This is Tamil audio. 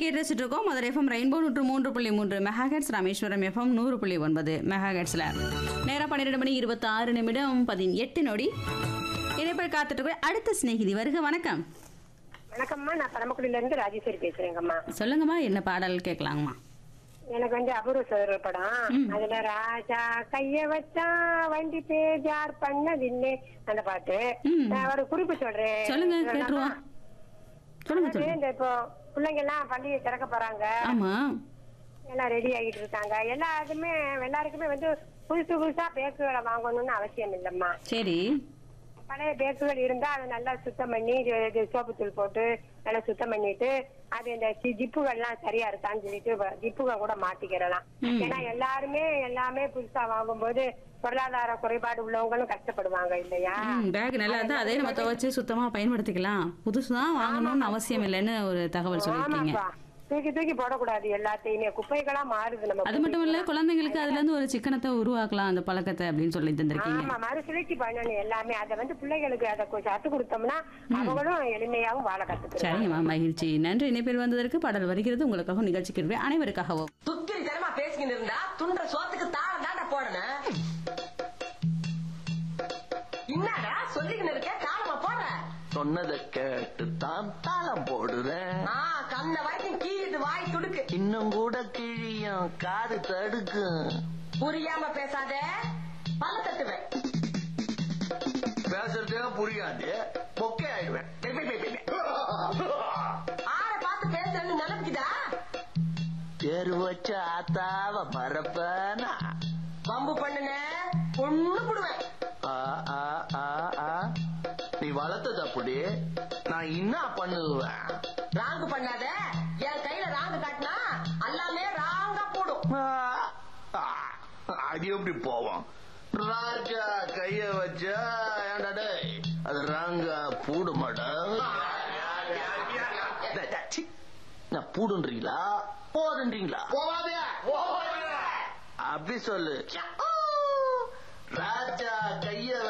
கேட்டு ரசிச்சுட்டு இருக்கோம் மதுரை எஃப்எம் ரெயின்போ நூற்று மூன்று புள்ளி மூன்று மெகாஹெட்ஸ் ராமேஸ்வரம் எஃப்எம் நூறு புள்ளி ஒன்பது மெகாஹெட்ஸில் நேரம் பன்னிரெண்டு மணி இருபத்தாறு நிமிடம் பதினெட்டு நொடி இணைப்பில் காத்துட்டு இருக்க அடுத்த சிநேகிதி வருக வணக்கம் வணக்கம்மா நான் பரமக்குடியில இருந்து ராஜேஸ்வரி பேசுறேங்கம்மா சொல்லுங்கம்மா என்ன பாடல் கேட்கலாங்கம்மா எனக்கு வந்து அபூர்வ சோதர படம் அதுல ராஜா கைய வச்சா வண்டி பேஜார் பண்ணதில்லை அந்த பாட்டு ம். நான் ஒரு குறிப்பு சொல்றேன் சொல்லுங்க கேட்டுருவோம் சொல்லுங்க அதாவது சொல்லுங்க இந்த இப்போ பிள்ளைங்க எல்லாம் பள்ளியை திறக்க போறாங்க ஆமா எல்லாம் ரெடி ஆகிட்டு இருக்காங்க எல்லாருக்குமே எல்லாருக்குமே வந்து புதுசு புதுசா பேக்குகளை வாங்கணும்னு அவசியம் இல்லம்மா சரி பழைய பேக்குகள் இருந்தா அதை நல்லா சுத்தம் பண்ணி இது- இது சோப்பு தூள் போட்டு நல்லா சுத்தம் பண்ணிட்டு அது இந்த சி- ஜிப்புகள்லாம் சரியா இருக்கான்னு சொல்லிட்டு வ- ஜிப்புகள் கூட மாத்திக்கிறலாம் ம். ஏன்னா எல்லாருமே எல்லாமே புதுசா வாங்கும்போது பொருளாதார குறைபாடு உள்ளவங்களும் கஷ்டப்படுவாங்க இல்லையா ம் பேக் நல்லா இருந்தா அதே நம்ம துவைச்சு சுத்தமா பயன்படுத்திக்கலாம் புதுசு தான் வாங்கணும்னு அவசியம் இல்லைன்னு ஒரு தகவல் சொல்லியிருக்கீங்க ஆமாப்பா தூக்கி தூக்கி போடக்கூடாது எல்லாத்தையுமே குப்பைகளா மாறுது நம்ம அது மட்டும் இல்ல குழந்தைங்களுக்கு அதுல இருந்து ஒரு சிக்கனத்தை உருவாக்கலாம் அந்த பழக்கத்தை அப்படின்னு சொல்லி தந்திருக்கீங்க ஆமா மறுசுழற்சி பண்ணணும் எல்லாமே அதை வந்து பிள்ளைகளுக்கு அதை கொஞ்சம் கத்து கொடுத்தோம்னா அவங்களும் எளிமையாவும் வாழ கத்துக்கிறாங்க சரிங்கம்மா மகிழ்ச்சி நன்றி இணைப்பில் வந்ததற்கு பாடல் வருகிறது உங்களுக்காக நிகழ்ச்சிக்கு அனைவருக்காகவும் துக்கிரி தரமா பேசிக்கிட்டு இருந்தா துண்ட சோத்துக்கு தாளம் தாண்டா போடணும் என்னடா சொல்லிக்கிட்டு இருக்க தாளமா போடுற சொன்னதை கேட்டு தான் தாளம் போடுறேன் ஆ கண்ண வரைக்கும் கீழிட்டு வாய் துடுக்கு இன்னும் கூட கிழியும் காது தடுக்கும் புரியாம பேசாத பல்ல தட்டுவேன் பேசுறதே புரியாது பொக்கே ஆயிடுவேன் பெ, பெ, பெ, பெ, பெ. ஆற பார்த்து பேசுறது நிலப்பிக்குதா பேரு வச்ச ஆத்தாவ மறப்பனா வம்பு பண்ணுன பொண்ணு புடுவேன் ஆ, ஆ, ஆ, ஆ. நீ வளர்த்தது அப்படி நான் என்ன பண்ணுவேன் ராங்கு பண்ணாத என் கையில ராங்கு காட்டினா எல்லாமே ராங்கா போடும் ஆ, ஆ. அது எப்படி போவோம் ராஜா கைய வச்சா ஏன்டா டேய் அது ராங்கா பூடுமாடா டேய், டேய், சீ. நான் பூடுன்றீங்களா போதுன்றீங்களா அப்படி சொல்லு ராஜா கைய